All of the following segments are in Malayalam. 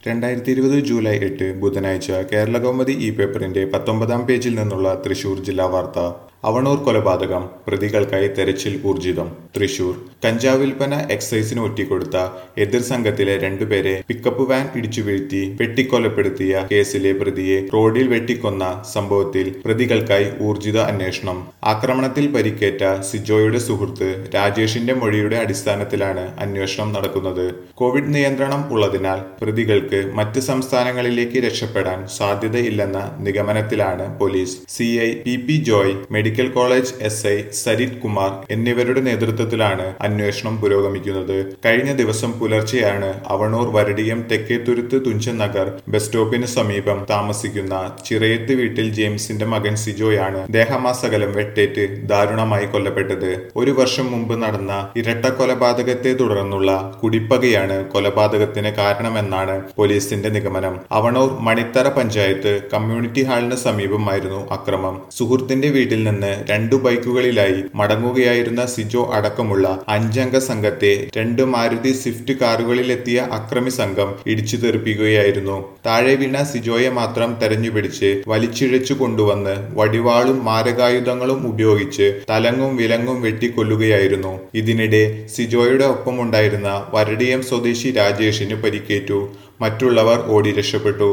രണ്ടായിരത്തി ഇരുപത് ജൂലൈ എട്ട് ബുധനാഴ്ച കേരള കൗമുദി ഈ പേപ്പറിന്റെ പത്തൊമ്പതാം പേജിൽ നിന്നുള്ള തൃശൂർ ജില്ലാ വാർത്ത അവണൂർ കൊലപാതകം പ്രതികൾക്കായി തെരച്ചിൽ ഊർജിതം തൃശൂർ കഞ്ചാവ് വിൽപ്പന എക്സൈസിന് ഒറ്റിക്കൊടുത്ത എതിർ സംഘത്തിലെ രണ്ടുപേരെ പിക്കപ്പ് വാൻ ഇടിച്ചു വീഴ്ത്തി വെട്ടിക്കൊലപ്പെടുത്തിയ കേസിലെ പ്രതിയെ റോഡിൽ വെട്ടിക്കൊന്ന സംഭവത്തിൽ പ്രതികൾക്കായി ഊർജിത അന്വേഷണം ആക്രമണത്തിൽ പരിക്കേറ്റ സിജോയുടെ സുഹൃത്ത് രാജേഷിന്റെ മൊഴിയുടെ അടിസ്ഥാനത്തിലാണ് അന്വേഷണം നടക്കുന്നത് കോവിഡ് നിയന്ത്രണം ഉള്ളതിനാൽ പ്രതികൾക്ക് മറ്റ് സംസ്ഥാനങ്ങളിലേക്ക് രക്ഷപ്പെടാൻ സാധ്യതയില്ലെന്ന നിഗമനത്തിലാണ് police C I P P Joy medical college S I Sarith Kumar എന്നിവരുടെ നേതൃത്വത്തിലാണ് അന്വേഷണം പുരോഗമിക്കുന്നത് കഴിഞ്ഞ ദിവസം പുലർച്ചെയാണ് അവണൂർ വരടിയം തെക്കേത്തുരുത്ത് തുഞ്ചൻ നഗർ ബസ് സ്റ്റോപ്പിന് സമീപം താമസിക്കുന്ന ചിറയത്ത് വീട്ടിൽ ജെയിംസിന്റെ മകൻ സിജോയാണ് ദേഹമാസകലം വെട്ടേറ്റ് ദാരുണമായി കൊല്ലപ്പെട്ടത് ഒരു വർഷം മുമ്പ് നടന്ന ഇരട്ട കൊലപാതകത്തെ തുടർന്നുള്ള കുടിപ്പകയാണ് കൊലപാതകത്തിന് കാരണമെന്നാണ് പോലീസിന്റെ നിഗമനം അവണൂർ മണിത്തറ പഞ്ചായത്ത് കമ്മ്യൂണിറ്റി ഹാളിന് സമീപമായിരുന്നു അക്രമം സുഹൃത്തിന്റെ വീട്ടിൽ നിന്ന് രണ്ടു ബൈക്കുകളിലായി മടങ്ങുകയായിരുന്ന സിജോ അടക്കമുള്ള അഞ്ചംഗ സംഘത്തെ രണ്ട് മാരുതി സ്വിഫ്റ്റ് കാറുകളിലെത്തിയ അക്രമി സംഘം ഇടിച്ചു തെറിപ്പിക്കുകയായിരുന്നു താഴെ വീണ സിജോയെ മാത്രം തെരഞ്ഞുപിടിച്ച് വലിച്ചിഴച്ചു കൊണ്ടുവന്ന് വടിവാളും മാരകായുധങ്ങളും ഉപയോഗിച്ച് തലങ്ങും വിലങ്ങും വെട്ടിക്കൊല്ലുകയായിരുന്നു ഇതിനിടെ സിജോയുടെ ഒപ്പമുണ്ടായിരുന്ന വരടിയം സ്വദേശി രാജേഷിന് പരിക്കേറ്റു മറ്റുള്ളവർ ഓടി രക്ഷപ്പെട്ടു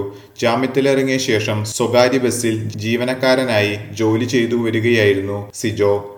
ജാമ്യത്തിലിറങ്ങിയ ശേഷം സ്വകാര്യ ബസ്സിൽ ജീവനക്കാരനായി ജോലി ചെയ്തു വരികയായിരുന്നു സിജോ